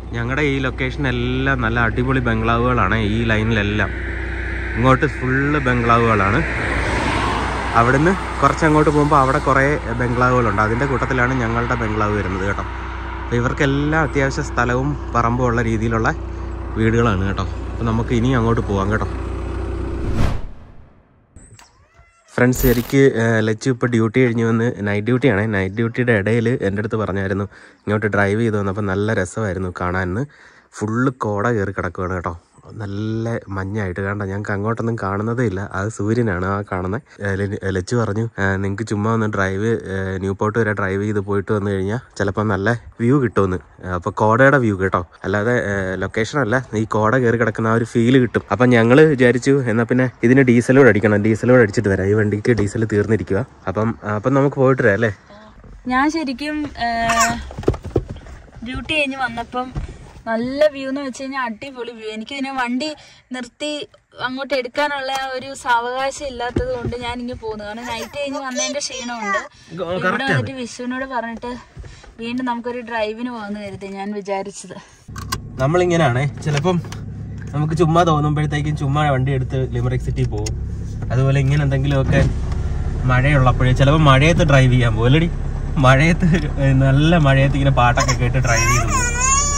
ഞങ്ങളുടെ ഈ ലൊക്കേഷനെല്ലാം നല്ല അടിപൊളി ബംഗ്ലാവുകളാണ് ഈ ലൈനിലെല്ലാം ഇങ്ങോട്ട് ഫുള്ള് ബംഗ്ലാവുകളാണ് അവിടുന്ന് കുറച്ചങ്ങോട്ട് പോകുമ്പോൾ അവിടെ കുറേ ബംഗ്ലാവുകളുണ്ട് അതിൻ്റെ കൂട്ടത്തിലാണ് ഞങ്ങളുടെ ബംഗ്ലാവ് വരുന്നത് കേട്ടോ അപ്പോൾ ഇവർക്കെല്ലാം അത്യാവശ്യം സ്ഥലവും പറമ്പും ഉള്ള രീതിയിലുള്ള വീടുകളാണ് കേട്ടോ അപ്പോൾ നമുക്ക് ഇനി അങ്ങോട്ട് പോവാം കേട്ടോ ഫ്രണ്ട്സ് എനിക്ക് ലച്ചു ഇപ്പോൾ ഡ്യൂട്ടി കഴിഞ്ഞ് വന്ന് നൈറ്റ് ഡ്യൂട്ടിയാണ് നൈറ്റ് ഡ്യൂട്ടിയുടെ ഇടയിൽ എൻ്റെ അടുത്ത് പറഞ്ഞായിരുന്നു ഇങ്ങോട്ട് ഡ്രൈവ് ചെയ്ത് വന്നപ്പോൾ നല്ല രസമായിരുന്നു കാണാൻ ഫുള്ള് കോട കയറി കിടക്കുകയാണ് കേട്ടോ നല്ല മഞ്ഞായിട്ട് കണ്ട ഞങ്ങൾക്ക് അങ്ങോട്ടൊന്നും കാണുന്നതേ ഇല്ല അത് സൂര്യനാണ് ആ കാണുന്നത് ലച്ചു പറഞ്ഞു നിങ്ങൾക്ക് ചുമ്മാ ഒന്ന് ഡ്രൈവ് ന്യൂ പോർട്ട് വരെ ഡ്രൈവ് ചെയ്ത് പോയിട്ട് വന്നു കഴിഞ്ഞാൽ ചിലപ്പോൾ നല്ല വ്യൂ കിട്ടുമെന്ന് അപ്പോൾ കോടയുടെ വ്യൂ കേട്ടോ അല്ലാതെ ലൊക്കേഷൻ അല്ല ഈ കോട കയറി കിടക്കുന്ന ആ ഒരു ഫീല് കിട്ടും അപ്പം ഞങ്ങൾ വിചാരിച്ചു എന്നാൽ പിന്നെ ഇതിന് ഡീസലോട് അടിക്കണം ഡീസലോട് അടിച്ചിട്ട് വരാം ഈ വണ്ടിക്ക് ഡീസൽ തീർന്നിരിക്കുക അപ്പം അപ്പം നമുക്ക് പോയിട്ട് വരാം അല്ലേ ഞാൻ ശരിക്കും ഡ്യൂട്ടി കഴിഞ്ഞ് വന്നപ്പം നല്ല വ്യൂ എന്ന് വെച്ച് കഴിഞ്ഞാൽ അടിപൊളി വ്യൂ എനിക്ക് ഇതിനെ വണ്ടി നിർത്തി അങ്ങോട്ട് എടുക്കാനുള്ള ഒരു സാവകാശം ഇല്ലാത്തത് കൊണ്ട് ഞാൻ ഇങ്ങനെ പോകുന്നു കാരണം നൈറ്റ് കഴിഞ്ഞ് വന്നതിന്റെ ക്ഷീണമുണ്ട് ഇവിടെ വന്നിട്ട് വിഷുവിനോട് പറഞ്ഞിട്ട് വീണ്ടും നമുക്കൊരു ഡ്രൈവിന് പോകുന്നു കരുതി ഞാൻ വിചാരിച്ചത് നമ്മളിങ്ങനെയാണേ ചിലപ്പം നമുക്ക് ചുമ്മാ തോന്നുമ്പോഴത്തേക്കും ചുമ്മാ വണ്ടി എടുത്ത് ലിമറിക് സിറ്റി പോകും അതുപോലെ ഇങ്ങനെ എന്തെങ്കിലുമൊക്കെ മഴയുള്ളപ്പോഴേ ചിലപ്പോൾ മഴയത്ത് ഡ്രൈവ് ചെയ്യാൻ പോകും അല്ലടി മഴയത്ത് നല്ല മഴയത്ത് ഇങ്ങനെ പാട്ടൊക്കെ കേട്ട് ഡ്രൈവ് ചെയ്ത് പോകും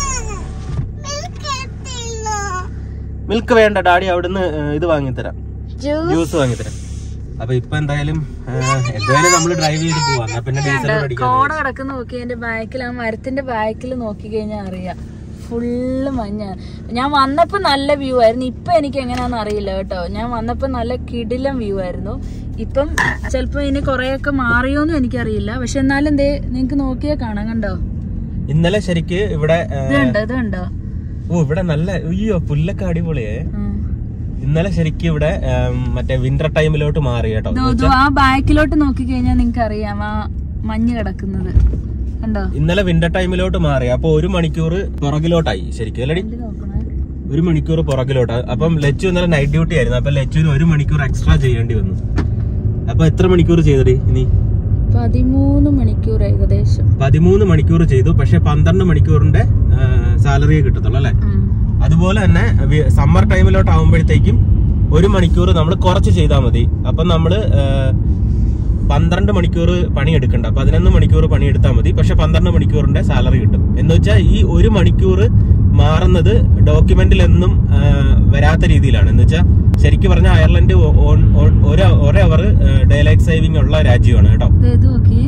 മിൽക്ക് വേണ്ട ഡാഡി അവിടുന്ന് ഏഹ്, ഇത് വാങ്ങിത്തരാം ജ്യൂസ് വാങ്ങിത്തരാം അപ്പൊ ഇപ്പൊ എന്തായാലും ഏഹ്, എന്തായാലും നമ്മൾ ഡ്രൈവ് ചെയ്ത് പോവാം എന്നാ പിന്നെ ഡീസൽ അടിക്കാം കോട കിടക്കുന്ന നോക്കി എന്റെ ബാക്കിൽ ആ മരത്തിന്റെ ബാക്കിൽ നോക്കി കഴിഞ്ഞാൽ അറിയാം ഫുള്ള് മഞ്ഞാണ് ഞാൻ വന്നപ്പോ നല്ല വ്യൂ ആയിരുന്നു ഇപ്പൊ എനിക്ക് എങ്ങനെയാന്ന് അറിയില്ല കേട്ടോ ഞാൻ വന്നപ്പോ നല്ല കിടിലം വ്യൂ ആയിരുന്നു ഇപ്പം ചിലപ്പോ ഇനി കുറെയൊക്കെ മാറിയോന്നും എനിക്കറിയില്ല പക്ഷെ എന്നാലും എന്തേ നിങ്ങക്ക് നോക്കിയാ കാണാം കണ്ടോ ഇന്നലെ ശരിക്ക് ഇവിടെ ഏഹ്, ഇത് കണ്ടോ ഇത് കണ്ടോ ഓ ഇവിടെ നല്ല അയ്യോ പുല്ലൊക്കെ അടിപൊളിയേ ഉം. ഇന്നലെ ശരിക്കും ഇവിടെ ഏം, മറ്റേ വിന്റർ ടൈമിലോട്ട് മാറി കേട്ടോ ദോ, ദോ, ആ ബാക്കിലോട്ട് നോക്കി കഴിഞ്ഞാൽ നിങ്ങക്ക് അറിയാം ആ മഞ്ഞ് കിടക്കുന്നത് കണ്ടോ ഇന്നലെ വിന്റർ ടൈമിലോട്ട് മാറി അപ്പൊ ഒരു മണിക്കൂർ പുറകിലോട്ടായി ശരിക്കും അല്ലടി ഇത് നോക്കണേ ഒരു മണിക്കൂർ പുറകിലോട്ട് അപ്പം ലച്ചു ഇന്നലെ നൈറ്റ് ഡ്യൂട്ടി ആയിരുന്നു അപ്പൊ ലച്ചുവിന് ഒരു മണിക്കൂർ എക്സ്ട്രാ ചെയ്യേണ്ടി വന്നു അപ്പൊ എത്ര മണിക്കൂർ ചെയ്തടി ഇനി പതിമൂന്ന് മണിക്കൂർ ഏകദേശം പതിമൂന്ന് മണിക്കൂർ ചെയ്തു പക്ഷെ പന്ത്രണ്ട് മണിക്കൂറിന്റെ സാലറിയെ കിട്ടത്തുള്ളൂ അല്ലെ ഉം. അതുപോലെ തന്നെ സമ്മർ ടൈമിലോട്ട് ആവുമ്പോഴത്തേക്കും ഒരു മണിക്കൂർ നമ്മൾ കുറച്ച് ചെയ്താൽ മതി അപ്പം നമ്മൾ പന്ത്രണ്ട് മണിക്കൂർ പണി എടുക്കണ്ട പതിനൊന്ന് മണിക്കൂർ പണി എടുത്താൽ മതി പക്ഷെ പന്ത്രണ്ട് മണിക്കൂറിന്റെ സാലറി കിട്ടും എന്ന് വെച്ചാൽ ഈ ഒരു മണിക്കൂർ മാറുന്നത് ഡോക്യുമെന്റിൽ എന്നും ആ, വരാത്ത രീതിയിലാണ് എന്ന് വെച്ചാൽ ശരിക്കും പറഞ്ഞാൽ അയർലൻഡ് ഒ- ഓൺ- ഓൺ- ഒരു ഒരു അവർ ഡേ ലൈറ്റ് സേവിംഗ് ഉള്ള രാജ്യമാണ് കേട്ടോ ദേ ഇത് നോക്കിയേ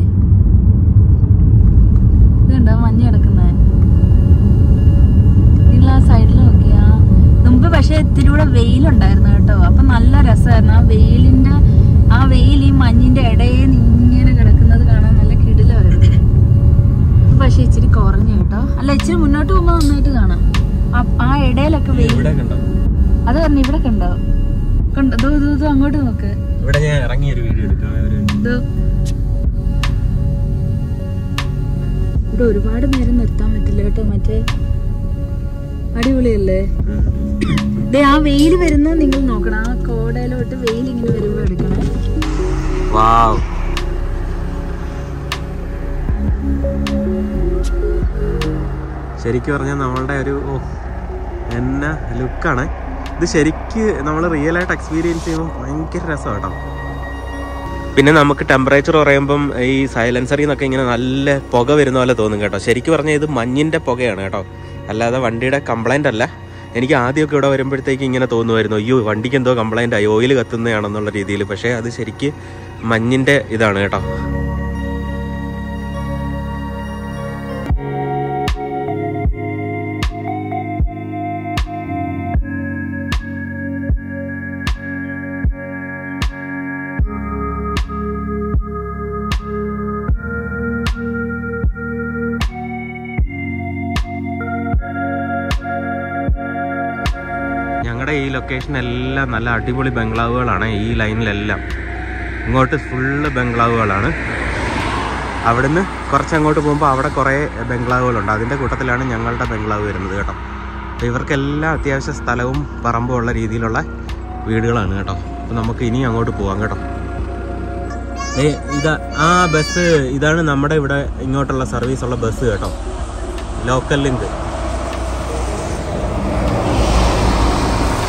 ഇതുണ്ടോ മഞ്ഞ് കിടക്കുന്നത് നിങ്ങൾ ആ സൈഡിൽ നോക്കിയാ മുമ്പ് പക്ഷെ ഇത്തിരി കൂടെ വെയിലുണ്ടായിരുന്നു കേട്ടോ അപ്പൊ നല്ല രസമായിരുന്നു ആ വെയിലിന്റെ ആ വെയിൽ ഈ മഞ്ഞിന്റെ ഇടയിൽ ഇങ്ങനെ കിടക്കുന്നത് കാണാൻ നല്ല കിടിലമായിരുന്നു ഇപ്പൊ പക്ഷെ ഇച്ചിരി കുറഞ്ഞു കേട്ടോ അല്ല ഇച്ചിരി മുന്നോട്ട് പോകുമ്പോ നന്നായിട്ട് കാണാം ആ- ആ ഇടയിലൊക്കെ വെയിൽ ഇവിടെ കണ്ടോ അത് പറഞ്ഞു ഇവിടെ കണ്ടോ കണ്ടോ ദോ, ദോ, ദോ, അങ്ങോട്ട് നോക്ക് ഇവിടെ ഞാൻ ഇറങ്ങി ഒരു വീഡിയോ എടുക്കാം ഒരു ഇത് ഇവിടെ ഒരുപാട് നേരം നിർത്താൻ പറ്റില്ല കേട്ടോ മറ്റേ അടിപൊളിയല്ലേ ദേ ആ വെയിൽ വരുന്നത് നിങ്ങൾ നോക്കണം ആ കോടയിലോട്ട് വെയിൽ ഇങ്ങനെ വരുമ്പോ എടുക്കണേ വാവ് ശരിക്കും പറഞ്ഞാൽ നമ്മളുടെ ഒരു ഓ എന്നാ ലുക്കാണ് ഇത് ശരിക്ക് നമ്മൾ റിയൽ ആയിട്ട് എക്സ്പീരിയൻസ് ചെയ്യുമ്പോൾ ഭയങ്കര രസം കേട്ടോ പിന്നെ നമുക്ക് ടെമ്പറേച്ചർ പറയുമ്പം ഈ സൈലൻസറിൽ നിന്നൊക്കെ ഇങ്ങനെ നല്ല പുക വരുന്ന പോലെ തോന്നും കേട്ടോ ശരിക്കും പറഞ്ഞാൽ ഇത് മഞ്ഞിന്റെ പുകയാണ് കേട്ടോ അല്ലാതെ വണ്ടിയുടെ കംപ്ലൈന്റ് അല്ല എനിക്ക് ആദ്യമൊക്കെ ഇവിടെ വരുമ്പോഴത്തേക്ക് ഇങ്ങനെ തോന്നുമായിരുന്നു അയ്യോ വണ്ടിക്ക് എന്തോ കംപ്ലൈന്റ് ആയി ഓയിൽ കത്തുന്നതാണെന്നുള്ള രീതിയിൽ പക്ഷേ അത് ശരിക്ക് മഞ്ഞിന്റെ ഇതാണ് കേട്ടോ ഞങ്ങളുടെ ഈ ലൊക്കേഷൻ എല്ലാം നല്ല അടിപൊളി ബംഗ്ലാവുകളാണ് ഈ ലൈനിലെല്ലാം ഇങ്ങോട്ട് ഫുള്ള് ബംഗ്ലാവുകളാണ് അവിടുന്ന് കുറച്ചങ്ങോട്ട് പോകുമ്പോൾ അവിടെ കുറേ ബംഗ്ലാവുകളുണ്ട് അതിൻ്റെ കൂട്ടത്തിലാണ് ഞങ്ങളുടെ ബംഗ്ലാവ് വരുന്നത് കേട്ടോ അപ്പോൾ ഇവർക്കെല്ലാം അത്യാവശ്യം സ്ഥലവും പറമ്പും ഉള്ള രീതിയിലുള്ള വീടുകളാണ് കേട്ടോ അപ്പോൾ നമുക്ക് ഇനി അങ്ങോട്ട് പോവാം കേട്ടോ ഏ ഇതാ ആ ബസ് ഇതാണ് നമ്മുടെ ഇവിടെ ഇങ്ങോട്ടുള്ള സർവീസ് ഉള്ള ബസ് കേട്ടോ ലോക്കൽ ലിങ്ക്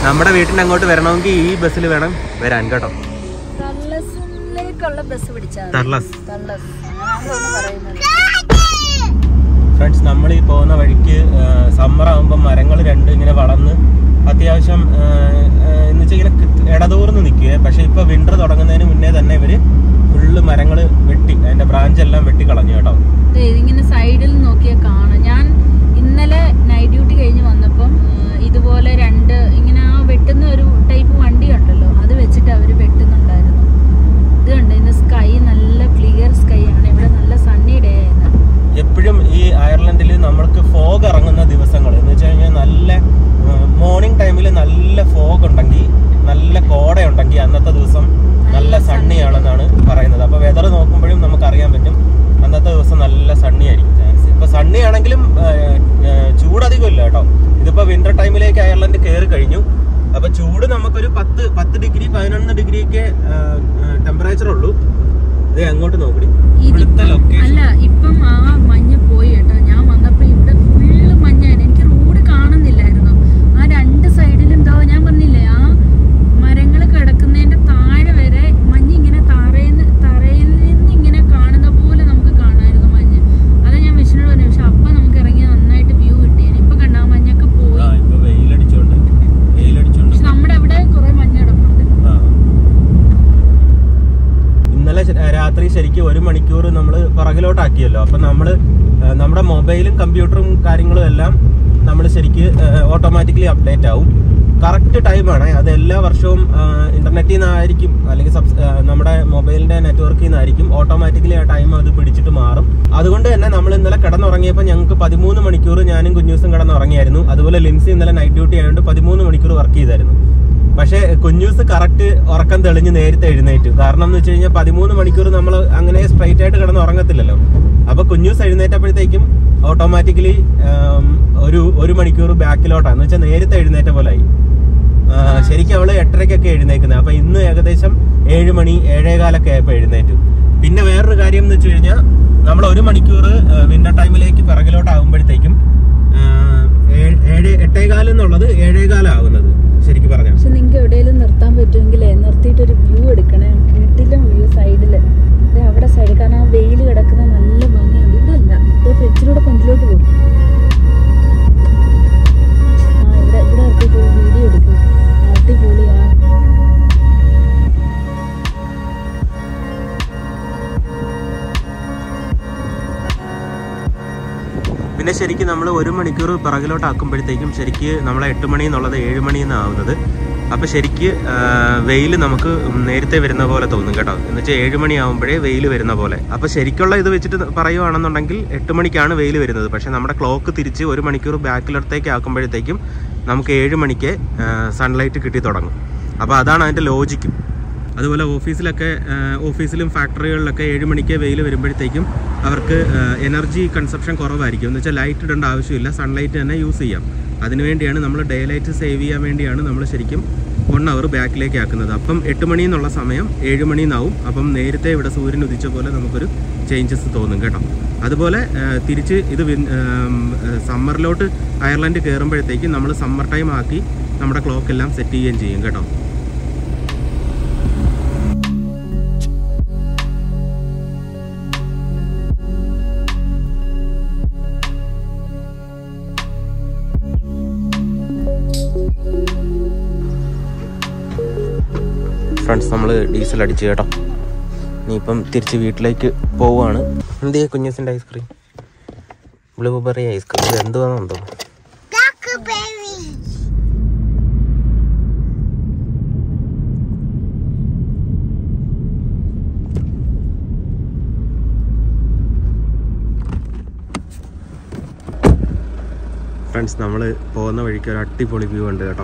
നമ്മുടെ വീട്ടിൻ്റെ അങ്ങോട്ട് വരണമെങ്കിൽ ഈ ബസ്സിൽ വേണം വരാൻ കേട്ടോ തള്ളസിലേക്കുള്ള ബസ് പിടിച്ചാൽ തർലസ് തള്ളസ് അങ്ങനെയാണോ പറയുന്നത് ഫ്രണ്ട്സ് നമ്മൾ ഈ പോകുന്ന വഴിക്ക് സമ്മർ ആകുമ്പോൾ മരങ്ങൾ രണ്ട് ഇങ്ങനെ വളർന്ന് അത്യാവശ്യം ആ, ആ, എന്ന് വെച്ചാൽ ഇങ്ങനെ കി- ഇടതൂർന്ന് നിൽക്കുക പക്ഷെ ഇപ്പൊ വിന്റർ തുടങ്ങുന്നതിന് മുന്നേ തന്നെ ഇവര് ഫുള്ള് മരങ്ങൾ വെട്ടി അതിന്റെ ബ്രാഞ്ച് എല്ലാം വെട്ടി കളഞ്ഞു കേട്ടോ ദേ ഇതിങ്ങനെ സൈഡിൽ നോക്കിയാൽ കാണാം ഞാൻ ഇന്നലെ നൈറ്റ് ഡ്യൂട്ടി കഴിഞ്ഞ് വന്നപ്പം ആ, ഇതുപോലെ രണ്ട് ഇങ്ങനെ ആ വെട്ടുന്ന ഒരു ടൈപ്പ് വണ്ടി ഉണ്ടല്ലോ അത് വെച്ചിട്ട് അവർ വെട്ടുന്നുണ്ടായിരുന്നു ഇത് കണ്ട് ഇന്ന് സ്കൈ നല്ല ക്ലിയർ സ്കൈ ആണ് ഇവിടെ നല്ല സണ്ണി ഡേ ആയിരുന്നു എപ്പോഴും ഈ അയർലൻഡിൽ നമ്മൾക്ക് ഫോഗ് ഇറങ്ങുന്ന ദിവസങ്ങൾ എന്ന് വെച്ച് കഴിഞ്ഞാൽ നല്ല മോർണിംഗ് ടൈമിൽ നല്ല ഫോഗ് ഉണ്ടെങ്കിൽ നല്ല കോട ഉണ്ടെങ്കിൽ അന്നത്തെ ദിവസം നല്ല സണ്ണിയാണെന്നാണ് പറയുന്നത് അപ്പൊ വെതർ നോക്കുമ്പോഴും നമുക്ക് അറിയാൻ പറ്റും അന്നത്തെ ദിവസം നല്ല സണ്ണി ആയിരിക്കും ചാൻസ് ഇപ്പൊ സണ്ണി ആണെങ്കിലും ചൂടധികം ഇല്ല കേട്ടോ ഇതിപ്പോ വിന്റർ ടൈമിലേക്ക് അയർലൻഡ് കയറി കഴിഞ്ഞു അപ്പൊ ചൂട് നമുക്കൊരു പത്ത് പത്ത് ഡിഗ്രി പതിനൊന്ന് ഡിഗ്രി ഒക്കെ ടെമ്പറേച്ചർ ഉള്ളൂ ഇത് അങ്ങോട്ട് നോക്കടി ഇവിടുത്തെ ലൊക്കേഷൻ അല്ല ഇപ്പം ആ മഞ്ഞ് പോയി കേട്ടോ ഞാൻ വന്നപ്പോ ഇവിടെ ഫുള്ള് മഞ്ഞായിരുന്നു എനിക്ക് റോഡ് കാണുന്നില്ലായിരുന്നു ആ രണ്ട് സൈഡിലും എന്തോ ഞാൻ പറഞ്ഞില്ലേ ആ മരങ്ങൾ കിടക്കുന്നതിന്റെ താഴെ വരെ മഞ്ഞ് ഇങ്ങനെ തറയിന്ന് തറയിൽ നിന്ന് ഇങ്ങനെ കാണുന്ന പോലെ നമുക്ക് കാണാമായിരുന്നു മഞ്ഞ് അതാ ഞാൻ വിഷ്ണുട് പറഞ്ഞു പക്ഷെ അപ്പൊ നമുക്ക് ഇറങ്ങി നന്നായിട്ട് വ്യൂ കിട്ടിയേനെ ഇപ്പൊ കണ്ട ആ മഞ്ഞൊക്കെ പോയി ആ ഇപ്പൊ വെയിലടിച്ചോണ്ട് വെയിലടിച്ചോണ്ട് പക്ഷെ നമ്മുടെ അവിടെ കുറെ മഞ്ഞ് കിടപ്പുണ്ട് ആ. ഇന്നലെ ശ- രാത്രി ശരിക്കും ഒരു മണിക്കൂർ നമ്മൾ പുറകിലോട്ടാക്കിയല്ലോ അപ്പൊ നമ്മള് ആ, നമ്മുടെ മൊബൈലും കമ്പ്യൂട്ടറും കാര്യങ്ങളും എല്ലാം നമ്മൾ ശരിക്ക് ഓട്ടോമാറ്റിക്കലി അപ്ഡേറ്റ് ആവും കറക്റ്റ് ടൈമാണ് അത് എല്ലാ വർഷവും ഇന്റർനെറ്റിൽ നിന്നായിരിക്കും അല്ലെങ്കിൽ സബ്സ് ആ, നമ്മുടെ മൊബൈലിന്റെ നെറ്റ്വർക്കിൽ നിന്നായിരിക്കും ഓട്ടോമാറ്റിക്കലി ആ ടൈം അത് പിടിച്ചിട്ട് മാറും അതുകൊണ്ട് തന്നെ നമ്മൾ ഇന്നലെ കിടന്നുറങ്ങിയപ്പോൾ ഞങ്ങൾക്ക് പതിമൂന്ന് മണിക്കൂർ ഞാനും കുഞ്ഞൂസും കിടന്നുറങ്ങിയായിരുന്നു അതുപോലെ ലിൻസി ഇന്നലെ നൈറ്റ് ഡ്യൂട്ടി ആയതുകൊണ്ട് പതിമൂന്ന് മണിക്കൂർ വർക്ക് ചെയ്തായിരുന്നു പക്ഷേ കുഞ്ഞൂസ് കറക്റ്റ് ഉറക്കം തെളിഞ്ഞ് നേരത്തെ എഴുന്നേറ്റു കാരണം എന്ന് വെച്ച് കഴിഞ്ഞാൽ പതിമൂന്ന് മണിക്കൂർ നമ്മൾ അങ്ങനെ സ്ട്രൈറ്റ് ആയിട്ട് കിടന്ന് ഉറങ്ങത്തില്ലല്ലോ അപ്പൊ കുഞ്ഞൂസ് എഴുന്നേറ്റപ്പോഴത്തേക്കും ഓട്ടോമാറ്റിക്കലി ഒരു ഒരു മണിക്കൂർ ബാക്കിലോട്ടാണ് എന്ന് വെച്ചാൽ നേരത്തെ എഴുന്നേറ്റ പോലായി ആ, ശരിക്കും അവള് എട്ടരയ്ക്കൊക്കെ എഴുന്നേക്കുന്നത് അപ്പൊ ഇന്ന് ഏകദേശം ഏഴ് മണി ഏഴേകാലൊക്കെ ആയപ്പോ എഴുന്നേറ്റു പിന്നെ വേറൊരു കാര്യം എന്ന് വെച്ച് കഴിഞ്ഞാൽ നമ്മൾ ഒരു മണിക്കൂർ വിന്റർ ടൈമിലേക്ക് പിറകിലോട്ടാകുമ്പോഴത്തേക്കും ഏഴ് എട്ടേകാലം എന്നുള്ളത് ഏഴേകാലാവുന്നത് ശരിക്കും പറഞ്ഞാൽ പക്ഷെ നിങ്ങൾക്ക് എവിടെയെങ്കിലും നിർത്താൻ പറ്റുമെങ്കിലേ നിർത്തിയിട്ട് ഒരു വ്യൂ എടുക്കണേ വീട്ടിലും വ്യൂ സൈഡിൽ അവിടെ സൈഡ് കാരണം ആ വെയിൽ കിടക്കുന്ന നല്ല ഭംഗിയുണ്ട് ഇതല്ല ഇത് ഫ്രിഡ്ജിലൂടെ ഫ്രണ്ടിലോട്ട് പോകും ആ ഇവിടെ ഇവിടെ നിർത്തിയിട്ട് ഒരു വീഡിയോ എടുക്കും അടിപൊളിയാ പിന്നെ ശരിക്കും നമ്മൾ ഒരു മണിക്കൂർ പിറകിലോട്ട് ആക്കുമ്പോഴത്തേക്കും ശരിക്ക് നമ്മളെ എട്ട് മണി എന്നുള്ളത് ഏഴ് മണി എന്നാവുന്നത് അപ്പൊ ശരിക്ക് വെയിൽ നമുക്ക് നേരത്തെ വരുന്ന പോലെ തോന്നും കേട്ടോ എന്ന് വെച്ചാൽ ഏഴ് മണി ആകുമ്പോഴേ വെയിൽ വരുന്ന പോലെ അപ്പൊ ശരിക്കുള്ള ഇത് വെച്ചിട്ട് പറയുവാണെന്നുണ്ടെങ്കിൽ എട്ട് മണിക്കാണ് വെയിൽ വരുന്നത് പക്ഷെ നമ്മുടെ ക്ലോക്ക് തിരിച്ച് ഒരു മണിക്കൂർ ബാക്കിലത്തേക്ക് ആക്കുമ്പോഴത്തേക്കും നമുക്ക് ഏഴ് മണിക്ക് സൺലൈറ്റ് കിട്ടി തുടങ്ങും അപ്പോൾ അതാണ് അതിൻ്റെ ലോജിക്കും അതുപോലെ ഓഫീസിലൊക്കെ ആ, ഓഫീസിലും ഫാക്ടറികളിലൊക്കെ ഏഴ് മണിക്ക് വെയിൽ വരുമ്പോഴത്തേക്കും അവർക്ക് എനർജി കൺസപ്ഷൻ കുറവായിരിക്കും എന്ന് വെച്ചാൽ ലൈറ്റ് ഇടേണ്ട ആവശ്യമില്ല സൺലൈറ്റ് തന്നെ യൂസ് ചെയ്യാം അതിനുവേണ്ടിയാണ് നമ്മൾ ഡേ ലൈറ്റ് സേവ് ചെയ്യാൻ വേണ്ടിയാണ് നമ്മൾ ശരിക്കും വൺ അവർ ബാക്കിലേക്ക് ആക്കുന്നത് അപ്പം എട്ട് മണി എന്നുള്ള സമയം ഏഴ് മണി എന്നാവും അപ്പം നേരത്തെ ഇവിടെ സൂര്യൻ ഉദിച്ച പോലെ നമുക്കൊരു ചേഞ്ചസ് തോന്നും കേട്ടോ അതുപോലെ ആ, തിരിച്ച് ഇത് സമ്മറിലോട്ട് അയർലൻഡ് കയറുമ്പോഴത്തേക്കും നമ്മൾ സമ്മർ ടൈം ആക്കി നമ്മുടെ ക്ലോക്ക് എല്ലാം സെറ്റ് ചെയ്യുകയും ചെയ്യും കേട്ടോ ഫ്രണ്ട്സ് നമ്മൾ ഡീസൽ അടിച്ചു കേട്ടോ ഇനിയിപ്പം തിരിച്ച് വീട്ടിലേക്ക് പോവുകയാണ് എന്ത് ചെയ്യാ കുഞ്ഞസിൻ്റെ ഐസ്ക്രീം ബ്ലൂബെറി ഐസ്ക്രീം ഇത് എന്തുവാണെന്തോ ഫ്രണ്ട്സ് നമ്മൾ പോകുന്ന വഴിക്ക് ഒരു അടിപൊളി വ്യൂ ഉണ്ട് കേട്ടോ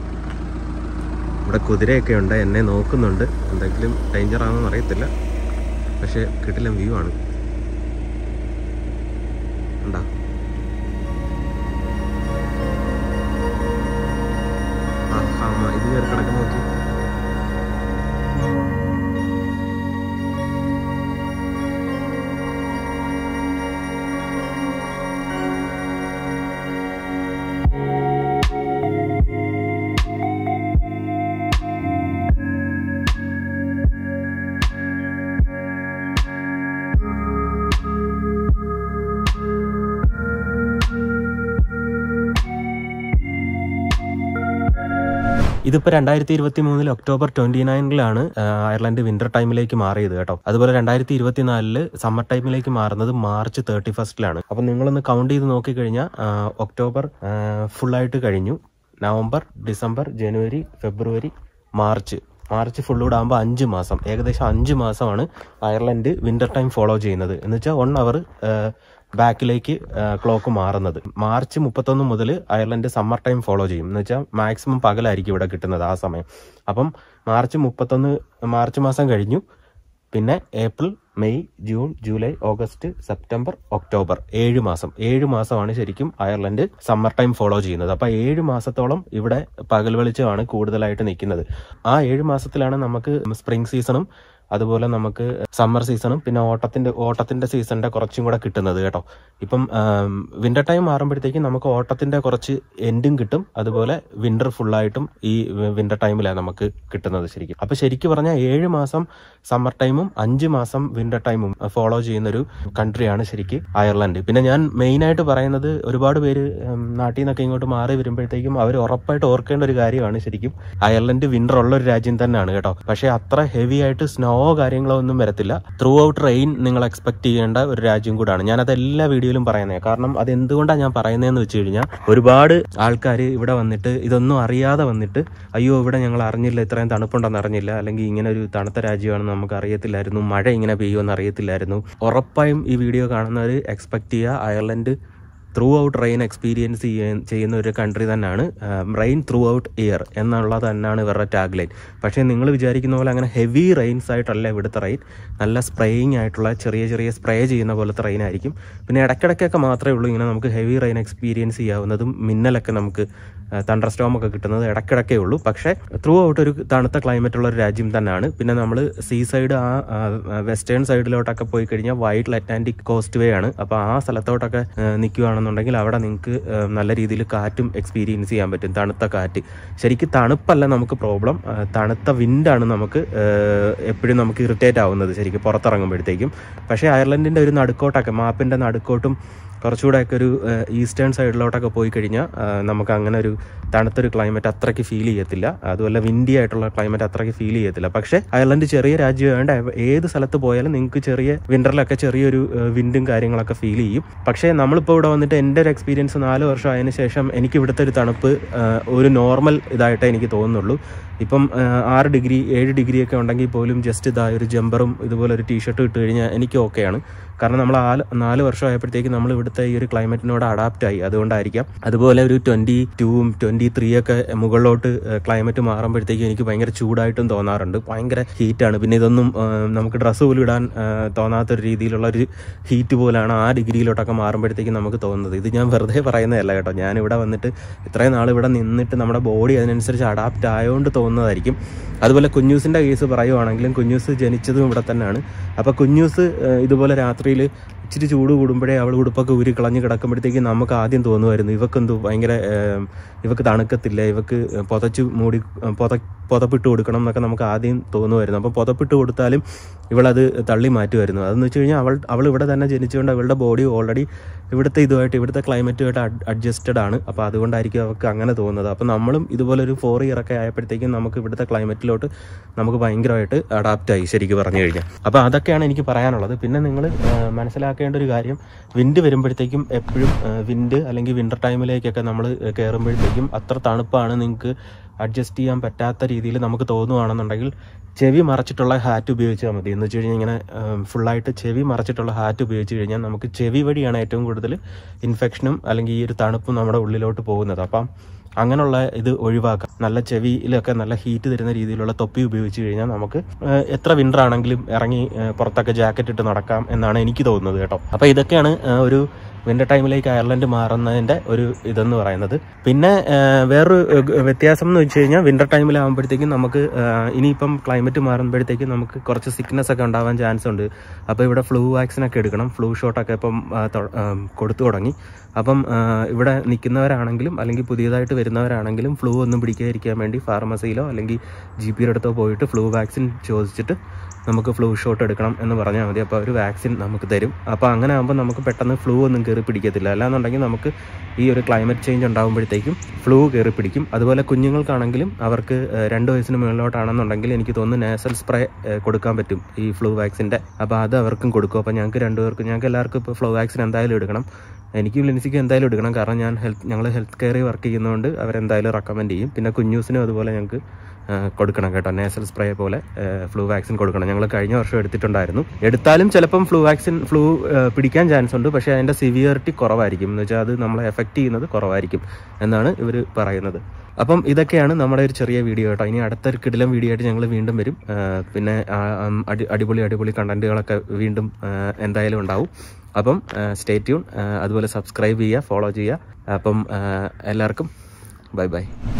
ഇവിടെ കുതിരയൊക്കെ ഉണ്ട് എന്നെ നോക്കുന്നുണ്ട് എന്തെങ്കിലും ഡേഞ്ചർ ആണെന്ന് അറിയത്തില്ല പക്ഷേ കിട്ടില്ല വ്യൂ ആണ് ഉണ്ടാ ആ ഇത് കയറി കിടക്കുന്ന നോക്കി ഇതിപ്പോൾ രണ്ടായിരത്തി ഇരുപത്തി മൂന്നിൽ ഒക്ടോബർ ട്വന്റി നയനിലാണ് അയർലൻഡ് വിന്റർ ടൈമിലേക്ക് മാറിയത് കേട്ടോ അതുപോലെ രണ്ടായിരത്തി ഇരുപത്തിനാലില് സമ്മർ ടൈമിലേക്ക് മാറുന്നത് മാർച്ച് തേർട്ടി ഫസ്റ്റിലാണ് അപ്പം നിങ്ങളൊന്ന് കൗണ്ട് ചെയ്ത് നോക്കിക്കഴിഞ്ഞാൽ ഒക്ടോബർ ഫുള്ളായിട്ട് കഴിഞ്ഞു നവംബർ ഡിസംബർ ജനുവരി ഫെബ്രുവരി മാർച്ച് മാർച്ച് ഫുള്ളൂടെ ആകുമ്പോൾ അഞ്ച് മാസം ഏകദേശം അഞ്ച് മാസമാണ് അയർലൻഡ് വിന്റർ ടൈം ഫോളോ ചെയ്യുന്നത് എന്ന് വെച്ചാൽ വൺ അവർ ബാക്കിലേക്ക് ക്ലോക്ക് മാറുന്നത് മാർച്ച് മുപ്പത്തൊന്ന് മുതൽ അയർലൻഡ് സമ്മർ ടൈം ഫോളോ ചെയ്യും എന്ന് വെച്ചാൽ മാക്സിമം പകലായിരിക്കും ഇവിടെ കിട്ടുന്നത് ആ സമയം അപ്പം മാർച്ച് മുപ്പത്തൊന്ന് മാർച്ച് മാസം കഴിഞ്ഞു പിന്നെ April May June July August September October ഏഴ് മാസം ഏഴ് മാസമാണ് ശരിക്കും അയർലൻഡ് സമ്മർ ടൈം ഫോളോ ചെയ്യുന്നത് അപ്പൊ ഏഴ് മാസത്തോളം ഇവിടെ പകൽ വെളിച്ചമാണ് കൂടുതലായിട്ട് നിൽക്കുന്നത് ആ ഏഴ് മാസത്തിലാണ് നമുക്ക് സ്പ്രിംഗ് സീസണും അതുപോലെ നമുക്ക് സമ്മർ സീസണും പിന്നെ ഓട്ടത്തിന്റെ ഓട്ടത്തിന്റെ സീസണിന്റെ കുറച്ചും കൂടെ കിട്ടുന്നത് കേട്ടോ ഇപ്പം വിന്റർ ടൈം മാറുമ്പോഴത്തേക്കും നമുക്ക് ഓട്ടത്തിന്റെ കുറച്ച് എൻഡും കിട്ടും അതുപോലെ വിന്റർ ഫുള്ളായിട്ടും ഈ വിന്റർ ടൈമിലാണ് നമുക്ക് കിട്ടുന്നത് ശരിക്കും അപ്പൊ ശരിക്കും പറഞ്ഞാൽ ഏഴ് മാസം സമ്മർ ടൈമും അഞ്ച് മാസം വിന്റർ ടൈമും ഫോളോ ചെയ്യുന്ന ഒരു കൺട്രിയാണ് ശരിക്കും അയർലൻഡ് പിന്നെ ഞാൻ മെയിൻ ആയിട്ട് പറയുന്നത് ഒരുപാട് പേര് ഉം, നാട്ടിൽ നിന്നൊക്കെ ഇങ്ങോട്ട് മാറി വരുമ്പോഴത്തേക്കും അവർ ഉറപ്പായിട്ട് ഓർക്കേണ്ട ഒരു കാര്യമാണ് ശരിക്കും അയർലൻഡ് വിന്റർ ഉള്ള ഒരു രാജ്യം തന്നെയാണ് കേട്ടോ പക്ഷേ അത്ര ഹെവി ആയിട്ട് സ്നോ കാര്യങ്ങളോ ഒന്നും വരത്തില്ല ത്രൂ ഔട്ട് റെയിൻ നിങ്ങൾ എക്സ്പെക്ട് ചെയ്യേണ്ട ഒരു രാജ്യം കൂടാണ് ഞാനത് എല്ലാ വീഡിയോയിലും പറയുന്നത് കാരണം അത് എന്തുകൊണ്ടാണ് ഞാൻ പറയുന്നതെന്ന് വെച്ച് കഴിഞ്ഞാൽ ഒരുപാട് ആൾക്കാർ ഇവിടെ വന്നിട്ട് ഇതൊന്നും അറിയാതെ വന്നിട്ട് അയ്യോ ഇവിടെ ഞങ്ങൾ അറിഞ്ഞില്ല ഇത്രയും തണുപ്പുണ്ടെന്ന് അറിഞ്ഞില്ല അല്ലെങ്കിൽ ഇങ്ങനെ ഒരു തണുത്ത രാജ്യമാണെന്ന് നമുക്ക് അറിയത്തില്ലായിരുന്നു മഴ ഇങ്ങനെ പെയ്യുമെന്ന് അറിയത്തില്ലായിരുന്നു ഉറപ്പായും ഈ വീഡിയോ കാണുന്നവർ എക്സ്പെക്ട് ചെയ്യുക Ireland throughout rain experience ചെയ്യുന്ന ഒരു കൺട്രി തന്നെയാണ് റെയിൻ ത്രൂ ഔട്ട് ഇയർ എന്നുള്ളത് തന്നെയാണ് ഇവരുടെ ടാഗ് ലൈൻ പക്ഷേ നിങ്ങൾ വിചാരിക്കുന്ന പോലെ അങ്ങനെ ഹെവി റെയിൻസ് ആയിട്ടല്ല ഇവിടുത്തെ റെയിൻ നല്ല സ്പ്രേയിങ് ആയിട്ടുള്ള ചെറിയ ചെറിയ സ്പ്രേ ചെയ്യുന്ന പോലത്തെ റെയിൻ ആയിരിക്കും പിന്നെ ഇടയ്ക്കിടയ്ക്കൊക്കെ മാത്രമേ ഉള്ളൂ ഇങ്ങനെ നമുക്ക് ഹെവി റെയിൻ എക്സ്പീരിയൻസ് ചെയ്യാവുന്നതും മിന്നലൊക്കെ നമുക്ക് തണ്ടർ സ്റ്റോം ഒക്കെ കിട്ടുന്നത് ഇടയ്ക്കിടയ്ക്കേ ഉള്ളൂ പക്ഷേ ത്രൂ ഔട്ട് ഒരു തണുത്ത ക്ലൈമറ്റ് ഉള്ള ഒരു രാജ്യം തന്നെയാണ് പിന്നെ നമ്മൾ സീ സൈഡ് ആ വെസ്റ്റേൺ സൈഡിലോട്ടൊക്കെ പോയി കഴിഞ്ഞാൽ വൈറ്റ് അറ്റ്ലാന്റിക് കോസ്റ്റ് വേ ആണ് അപ്പോൾ ആ സ്ഥലത്തോട്ടൊക്കെ നിൽക്കുകയാണെന്നുണ്ടെങ്കിൽ അവിടെ നിങ്ങൾക്ക് നല്ല രീതിയിൽ കാറ്റും എക്സ്പീരിയൻസ് ചെയ്യാൻ പറ്റും തണുത്ത കാറ്റ് ശരിക്കും തണുപ്പല്ല നമുക്ക് പ്രോബ്ലം തണുത്ത വിൻഡാണ് നമുക്ക് എപ്പോഴും നമുക്ക് ഇറിറ്റേറ്റ് ആവുന്നത് ശരിക്കും പുറത്തിറങ്ങുമ്പോഴത്തേക്കും പക്ഷേ അയർലൻഡിൻ്റെ ഒരു നടുക്കോട്ടൊക്കെ മാപ്പിൻ്റെ നടുക്കോട്ടും കുറച്ചുകൂടെയൊക്കെ ഒരു ഈസ്റ്റേൺ സൈഡിലോട്ടൊക്കെ പോയി കഴിഞ്ഞാൽ നമുക്ക് അങ്ങനെ ഒരു തണുത്തൊരു ക്ലൈമറ്റ് അത്രയ്ക്ക് ഫീൽ ചെയ്യത്തില്ല അതുപോലെ വിൻഡി ആയിട്ടുള്ള ക്ലൈമറ്റ് അത്രയ്ക്ക് ഫീൽ ചെയ്യത്തില്ല പക്ഷേ അയർലൻഡ് ചെറിയ രാജ്യമായതുകൊണ്ട് എവ- ഏത് സ്ഥലത്ത് പോയാലും നിങ്ങൾക്ക് ചെറിയ വിന്ററിലൊക്കെ ചെറിയൊരു വിൻഡും കാര്യങ്ങളൊക്കെ ഫീൽ ചെയ്യും പക്ഷേ നമ്മളിപ്പോൾ ഇവിടെ വന്നിട്ട് എൻ്റെ ഒരു എക്സ്പീരിയൻസ് നാല് വർഷം ആയതിനു ശേഷം എനിക്ക് ഇവിടുത്തെ ഒരു തണുപ്പ് ആ, ഒരു നോർമൽ ഇതായിട്ടേ എനിക്ക് തോന്നുന്നുള്ളൂ ഇപ്പം ആ, ആറ് ഡിഗ്രി ഏഴ് ഡിഗ്രി ഒക്കെ ഉണ്ടെങ്കിൽ പോലും ജസ്റ്റ് ഇതാ ഒരു ജമ്പറും ഇതുപോലെ ഒരു ടീഷർട്ട് ഇട്ട് കഴിഞ്ഞാൽ എനിക്ക് ഓക്കെയാണ് കാരണം നമ്മൾ ആ നാല് വർഷം ആയപ്പോഴത്തേക്ക് നമ്മൾ ഇവിടുത്തെ ഈ ഒരു ക്ലൈമറ്റിനോട് അഡാപ്റ്റ് ആയി അതുകൊണ്ടായിരിക്കാം അതുപോലെ ഒരു ട്വന്റി ടൂവും ട്വന്റി ത്രീ ഒക്കെ മുകളിലോട്ട് ക്ലൈമറ്റ് മാറുമ്പോഴത്തേക്കും എനിക്ക് ഭയങ്കര ചൂടായിട്ടും തോന്നാറുണ്ട് ഭയങ്കര ഹീറ്റാണ് പിന്നെ ഇതൊന്നും ആ, നമുക്ക് ഡ്രസ്സ് പോലും ഇടാൻ ആ, തോന്നാത്തൊരു രീതിയിലുള്ള ഒരു ഹീറ്റ് പോലാണ് ആ ഡിഗ്രിയിലോട്ടൊക്കെ മാറുമ്പോഴത്തേക്കും നമുക്ക് തോന്നുന്നത് ഇത് ഞാൻ വെറുതെ പറയുന്നതല്ല കേട്ടോ ഞാൻ ഇവിടെ വന്നിട്ട് ഇത്രയും നാൾ ഇവിടെ നിന്നിട്ട് നമ്മുടെ ബോഡി അതിനനുസരിച്ച് അഡാപ്റ്റ് ആയതുകൊണ്ട് തോന്നുന്നതായിരിക്കും അതുപോലെ കുഞ്ഞൂസിൻ്റെ കേസ് പറയുവാണെങ്കിലും കുഞ്ഞൂസ് ജനിച്ചതും ഇവിടെ തന്നെയാണ് അപ്പോൾ കുഞ്ഞൂസ് ഏഹ്, ഇതുപോലെ രാത്രിയിൽ ഇച്ചിരി ചൂട് കൂടുമ്പോഴേ അവൾ ഉടുപ്പൊക്കെ ഊരി കളഞ്ഞ് കിടക്കുമ്പോഴത്തേക്ക് നമുക്ക് ആദ്യം തോന്നുമായിരുന്നു ഇവക്കെന്തോ ഭയങ്കര ഏഹ്, ഇവക്ക് തണുക്കത്തില്ല ഇവക്ക് പുതച്ച് മൂടി പുത പുതപ്പിട്ട് കൊടുക്കണം എന്നൊക്കെ നമുക്ക് ആദ്യം തോന്നുമായിരുന്നു അപ്പോൾ പുതപ്പിട്ട് കൊടുത്താലും ഇവളത് തള്ളി മാറ്റുമായിരുന്നു അതെന്ന് വെച്ച് കഴിഞ്ഞാൽ അവൾ അവൾ ഇവിടെ തന്നെ ജനിച്ചുകൊണ്ട് അവളുടെ ബോഡി ഓൾറെഡി ഇവിടുത്തെ ഇതുമായിട്ട് ഇവിടുത്തെ ക്ലൈമറ്റുമായിട്ട് അഡ്ജസ്റ്റഡ് ആണ് അപ്പോൾ അതുകൊണ്ടായിരിക്കും അവർക്ക് അങ്ങനെ തോന്നുന്നത് അപ്പോൾ നമ്മളും ഇതുപോലെ ഒരു ഫോർ ഇയർ ഒക്കെ ആയപ്പോഴത്തേക്കും നമുക്ക് ഇവിടുത്തെ ക്ലൈമറ്റിലോട്ട് നമുക്ക് ഭയങ്കരമായിട്ട് അഡാപ്റ്റ് ആയി ശരിക്കും പറഞ്ഞു കഴിഞ്ഞാൽ അപ്പോൾ അതൊക്കെയാണ് എനിക്ക് പറയാനുള്ളത് പിന്നെ നിങ്ങൾ മനസ്സിലാക്കേണ്ട ഒരു കാര്യം വിൻഡ് വരുമ്പോഴത്തേക്കും എപ്പോഴും വിൻഡ് അല്ലെങ്കിൽ വിൻ്റർ ടൈമിലേക്കൊക്കെ നമ്മൾ കയറുമ്പോഴത്തേക്കും അത്ര തണുപ്പാണ് നിങ്ങൾക്ക് അഡ്ജസ്റ്റ് ചെയ്യാൻ പറ്റാത്ത രീതിയിൽ നമുക്ക് തോന്നുവാണെന്നുണ്ടെങ്കിൽ ചെവി മറച്ചിട്ടുള്ള ഹാറ്റ് ഉപയോഗിച്ചാൽ മതി എന്ന് വെച്ച് കഴിഞ്ഞാൽ ഇങ്ങനെ ഫുള്ളായിട്ട് ചെവി മറച്ചിട്ടുള്ള ഹാറ്റ് ഉപയോഗിച്ച് കഴിഞ്ഞാൽ നമുക്ക് ചെവി വഴിയാണ് ഏറ്റവും കൂടുതൽ ഇൻഫെക്ഷനും അല്ലെങ്കിൽ ഈ ഒരു തണുപ്പും നമ്മുടെ ഉള്ളിലോട്ട് പോകുന്നത് അപ്പം അങ്ങനെയുള്ള ഇത് ഒഴിവാക്കാം നല്ല ചെവിയിലൊക്കെ നല്ല ഹീറ്റ് തരുന്ന രീതിയിലുള്ള തൊപ്പി ഉപയോഗിച്ച് കഴിഞ്ഞാൽ നമുക്ക് ഏഹ്, എത്ര വിൻ്റർ ആണെങ്കിലും ഇറങ്ങി ഏഹ്, പുറത്തൊക്കെ ജാക്കറ്റ് ഇട്ട് നടക്കാം എന്നാണ് എനിക്ക് തോന്നുന്നത് കേട്ടോ അപ്പോൾ ഇതൊക്കെയാണ് ഏഹ്, ഒരു വിൻ്റർ ടൈമിലേക്ക് അയർലൻഡ് മാറുന്നതിൻ്റെ ഒരു ഇതെന്ന് പറയുന്നത് പിന്നെ ഏഹ്, വേറൊരു ഏഹ്, വ്യത്യാസം എന്ന് വെച്ച് കഴിഞ്ഞാൽ വിൻ്റർ ടൈമിലാകുമ്പോഴത്തേക്കും നമുക്ക് ഏഹ്, ഇനിയിപ്പം ക്ലൈമറ്റ് മാറുമ്പോഴത്തേക്കും നമുക്ക് കുറച്ച് സിക്നസ് ഒക്കെ ഉണ്ടാവാൻ ചാൻസ് ഉണ്ട് അപ്പോൾ ഇവിടെ ഫ്ലൂ വാക്സിൻ ഒക്കെ എടുക്കണം ഫ്ലൂ ഷോട്ടൊക്കെ ഇപ്പം ആ, തൊ- ആ, കൊടുത്തു തുടങ്ങി അപ്പം ആ, ഇവിടെ നിൽക്കുന്നവരാണെങ്കിലും അല്ലെങ്കിൽ പുതിയതായിട്ട് വരുന്നവരാണെങ്കിലും ഫ്ലൂ ഒന്നും പിടിക്കാതിരിക്കാൻ വേണ്ടി ഫാർമസിയിലോ അല്ലെങ്കിൽ ജി പിയുടെ അടുത്തോ പോയിട്ട് ഫ്ലൂ വാക്സിൻ ചോദിച്ചിട്ട് നമുക്ക് ഫ്ലൂ ഷോട്ട് എടുക്കണം എന്ന് പറഞ്ഞാൽ മതി അപ്പോൾ അവർ വാക്സിൻ നമുക്ക് തരും അപ്പോൾ അങ്ങനെ ആകുമ്പോൾ നമുക്ക് പെട്ടെന്ന് ഫ്ലൂ ഒന്നും കയറി പിടിക്കത്തില്ല അല്ലാന്നുണ്ടെങ്കിൽ നമുക്ക് ഈ ഒരു ക്ലൈമറ്റ് ചേഞ്ച് ഉണ്ടാകുമ്പോഴത്തേക്കും ഫ്ലൂ കയറി പിടിക്കും അതുപോലെ കുഞ്ഞുങ്ങൾക്കാണെങ്കിലും അവർക്ക് ഏഹ്, രണ്ട് വയസ്സിന് മുകളിലോട്ടാണെന്നുണ്ടെങ്കിൽ എനിക്ക് തോന്നുന്നു നേസൽ സ്പ്രേ കൊടുക്കാൻ പറ്റും ഈ ഫ്ലൂ വാക്സിൻ്റെ അപ്പോൾ അത് അവർക്കും കൊടുക്കും അപ്പോൾ ഞങ്ങൾക്ക് രണ്ടുപേർക്കും ഞങ്ങൾക്ക് എല്ലാവർക്കും ഇപ്പോൾ ഫ്ലൂ വാക്സിൻ എന്തായാലും എടുക്കണം എനിക്കും ലിൻസിക്കും എന്തായാലും എടുക്കണം കാരണം ഞാൻ ഹെൽത്ത് ഞങ്ങൾ ഹെൽത്ത് കെയറിൽ വർക്ക് ചെയ്യുന്നതുകൊണ്ട് അവരെന്തായാലും റെക്കമെൻഡ് ചെയ്യും പിന്നെ കുഞ്ഞൂസിനും അതുപോലെ ഞങ്ങൾക്ക് ആ, കൊടുക്കണം കേട്ടോ നേസൽ സ്പ്രേ പോലെ ഫ്ലൂ വാക്സിൻ കൊടുക്കണം ഞങ്ങൾ കഴിഞ്ഞ വർഷം എടുത്തിട്ടുണ്ടായിരുന്നു എടുത്താലും ചിലപ്പം ഫ്ലൂ വാക്സിൻ ഫ്ലൂ പിടിക്കാൻ ചാൻസ് ഉണ്ട് പക്ഷേ അതിൻ്റെ സിവിയറിറ്റി കുറവായിരിക്കും എന്ന് വെച്ചാൽ അത് നമ്മളെ എഫക്റ്റ് ചെയ്യുന്നത് കുറവായിരിക്കും എന്നാണ് ഇവർ പറയുന്നത് അപ്പം ഇതൊക്കെയാണ് നമ്മുടെ ഒരു ചെറിയ വീഡിയോ കേട്ടോ ഇനി അടുത്തൊരു കിടിലം വീഡിയോ ആയിട്ട് ഞങ്ങൾ വീണ്ടും വരും ആ, പിന്നെ ആ, ഉം, അടി അടിപൊളി അടിപൊളി കണ്ടന്റുകളൊക്കെ വീണ്ടും ആ, എന്തായാലും ഉണ്ടാവും അപ്പം സ്റ്റേ ട്യൂൺ അതുപോലെ സബ്സ്ക്രൈബ് ചെയ്യുക ഫോളോ ചെയ്യുക അപ്പം ആ, എല്ലാവർക്കും ബൈ ബൈ